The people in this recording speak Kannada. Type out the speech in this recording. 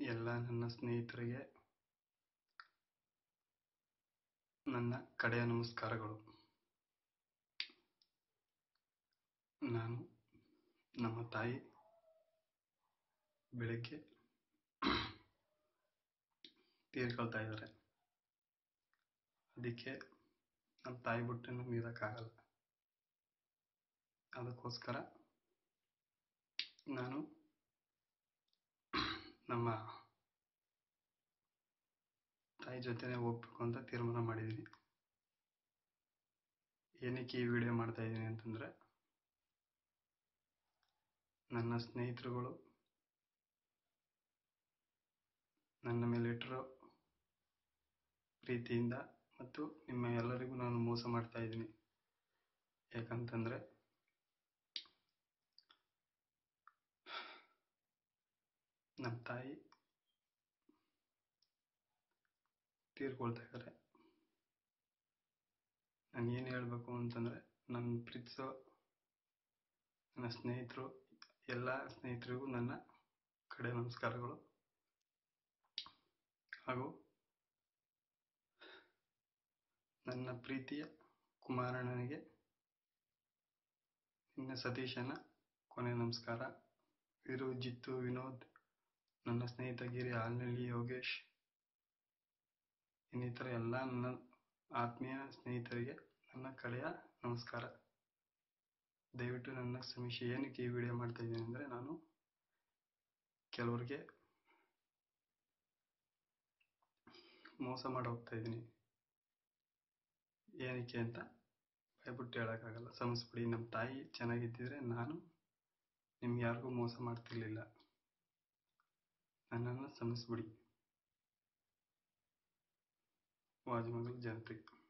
ಎಲ್ಲ ನನ್ನ ಸ್ನೇಹಿತರಿಗೆ ನನ್ನ ಕಡೆಯ ನಮಸ್ಕಾರಗಳು ನಾನು ನಮ್ಮ ತಾಯಿ ಬೆಳಗ್ಗೆ ತೀರ್ಕೊಳ್ತಾ ಇದ್ದಾರೆ ಅದಕ್ಕೆ ನಮ್ಮ ತಾಯಿ ಬಿಟ್ಟು ನಮ್ಗೆ ಇರೋಕ್ಕಾಗಲ್ಲ ಅದಕ್ಕೋಸ್ಕರ ನಾನು ನಮ್ಮ ತಾಯಿ ಜೊತೆನೇ ಹೋಗ್ಬೇಕು ಅಂತ ತೀರ್ಮಾನ ಮಾಡಿದ್ದೀನಿ ಏನಕ್ಕೆ ಈ ವಿಡಿಯೋ ಮಾಡ್ತಾ ಇದ್ದೀನಿ ಅಂತಂದರೆ ನನ್ನ ಸ್ನೇಹಿತರುಗಳು ನನ್ನ ಮೇಲೆ ಇಟ್ಟಿರೋ ಪ್ರೀತಿಯಿಂದ ಮತ್ತು ನಿಮ್ಮ ಎಲ್ಲರಿಗೂ ನಾನು ಮೋಸ ಮಾಡ್ತಾ ಇದ್ದೀನಿ ಯಾಕಂತಂದರೆ ನಮ್ಮ ತಾಯಿ ತೀರ್ಕೊಳ್ತಾ ಇದ್ದಾರೆ ನಾನು ಏನು ಹೇಳಬೇಕು ಅಂತಂದರೆ ನನ್ನ ಪ್ರೀತಿಸೋ ನನ್ನ ಸ್ನೇಹಿತರು ಎಲ್ಲ ಸ್ನೇಹಿತರಿಗೂ ನನ್ನ ಕಡೆ ನಮಸ್ಕಾರಗಳು ಹಾಗೂ ನನ್ನ ಪ್ರೀತಿಯ ಕುಮಾರಣ್ಣನಿಗೆ ನಿನ್ನ ಸತೀಶನ ಕೊನೆ ನಮಸ್ಕಾರ ವೀರು ಜಿತ್ತು ವಿನೋದ್ ನನ್ನ ಸ್ನೇಹಿತ ಗಿರಿ ಹಾಲ್ನಳ್ಳಿ ಯೋಗೇಶ್ ಇನ್ನಿತರ ಎಲ್ಲ ನನ್ನ ಆತ್ಮೀಯ ಸ್ನೇಹಿತರಿಗೆ ನನ್ನ ಕಡೆಯ ನಮಸ್ಕಾರ ದಯವಿಟ್ಟು ನನ್ನ ಕ್ಷಮಿಸಿ ಏನಕ್ಕೆ ಈ ವಿಡಿಯೋ ಮಾಡ್ತಾ ಇದ್ದೀನಿ ಅಂದರೆ ನಾನು ಕೆಲವ್ರಿಗೆ ಮೋಸ ಮಾಡಿ ಹೋಗ್ತಾ ಇದ್ದೀನಿ ಏನಕ್ಕೆ ಅಂತ ಭಯಪಟ್ಟು ಹೇಳೋಕ್ಕಾಗಲ್ಲ ಕ್ಷಮಿಸ್ಬಿಡಿ ನಮ್ಮ ತಾಯಿ ಚೆನ್ನಾಗಿದ್ದಿದ್ರೆ ನಾನು ನಿಮ್ಗೆ ಯಾರಿಗೂ ಮೋಸ ಮಾಡ್ತಿರ್ಲಿಲ್ಲ ನನ್ನನ್ನು ಕ್ಷಮಿಸ್ಬಿಡಿ ವಾಜಮಂಗಲ ಜನತೆ